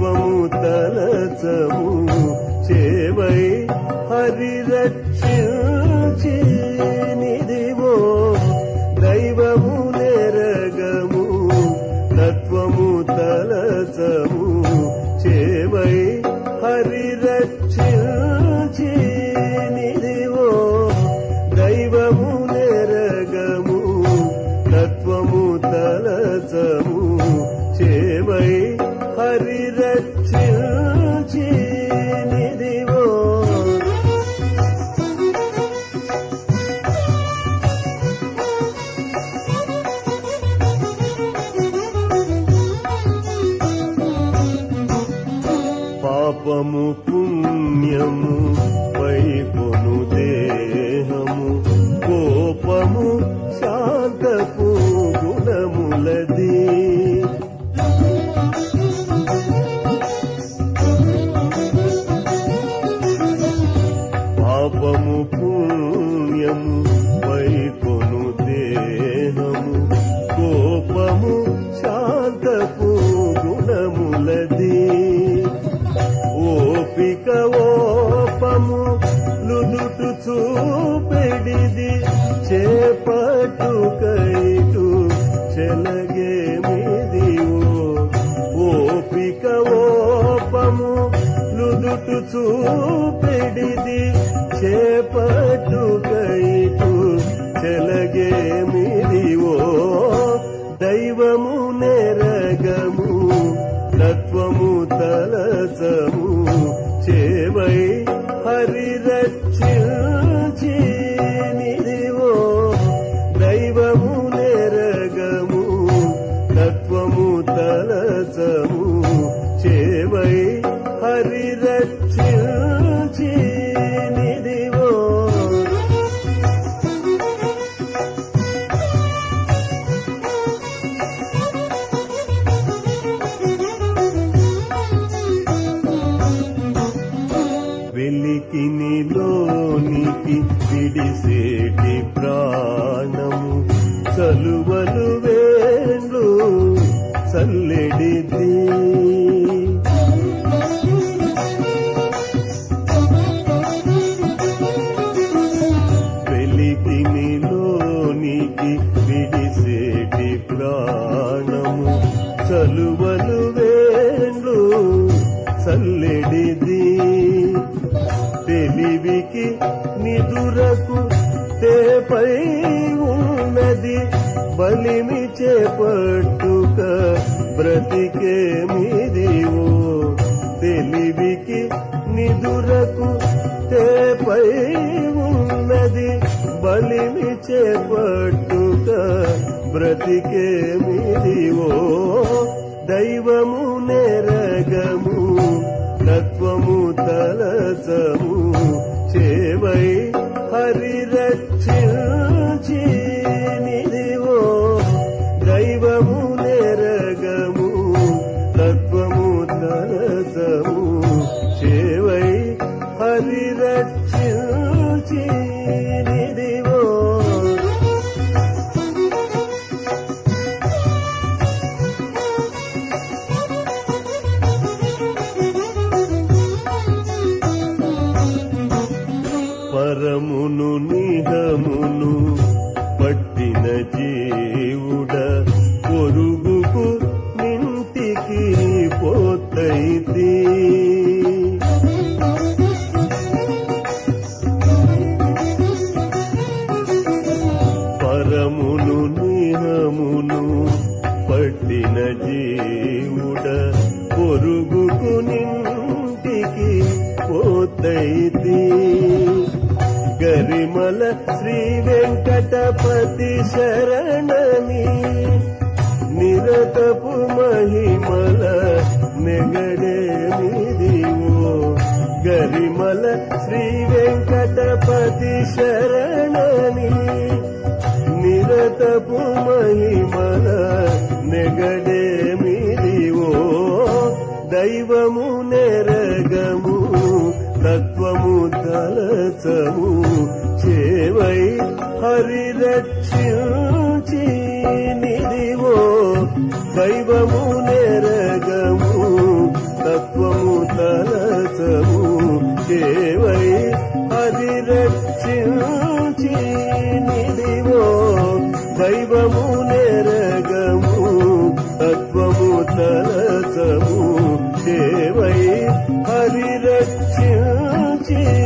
తత్వము తలచము చేవై హరి రక్షించి నిదివో దైవము నెరగము తత్వము తలచము చేవై హరి రక్షించి నిదివో దైవము నెరగము తత్వము తలచము చేవై హరి రక్షించి నిదివో పాపము పుణ్యము వైపును దేహము కోపము శాంతపు గుణములది పాపము పుణ్యము వైపును దేహము కోపము శాంతపు గుణములది ఓపిక ఓపము లుదుటు చూపెడిది చేపట్టు కైటు చెలగేమిది ఓపిక ఓపము లుదుటు చూపెడిది చేపట్టు కైటు చెలగేమిది ఓ దైవము నెరగము తత్వము తలసము చేవై హరి రక్షించి నిదివో దైవము నెరగము తత్వము తలసము చేవై హరి రక్షించి నిదివో వెలికిని లోనికి పిడిసేటి ప్రాణము చలువలు వేళ్ళు చల్లెడిది వెలికిని లోనికి పిడిసేటి ప్రాణము చలువలు వేళ్ళు చల్లెడిది తెలివికి నిదురకు తేపై ఉన్నది బలిమి చేపట్టుక బ్రతికే మీదివో తెలివికి నిదురకు తేపై ఉన్నది బలిమి చేపట్టుక బ్రతికే మీదివో దైవము నెరగము తత్వము తలసము చేవై హరి రక్షించి నిదివో దైవము నెరగము తత్వము తలసము చేవై హరి రక్షించి నిదివో పరమును నిహమును పట్టిన జీవుడ పొరుగుకు నింటికి పోతైతి పరమును నిహమును పట్టిన జీవుడ పొరుగుకు నింటికి పోతైతి గరిమల శ్రీ వెంకటపతి శరణని నిరతపు మహిమల నెగడే నిదివో గరిమల శ్రీ వెంకటపతి శరణని నిరతపు మహిమల నెగడే మిదివో దైవము నెరగము తత్వము తలచము చేవై హరి రక్షించి నిదివో దైవము నెరగము తత్వ పరిరక్షించి నిడివో దైవము నెరగము తత్వము తలసము దేవై పరిరక్షించి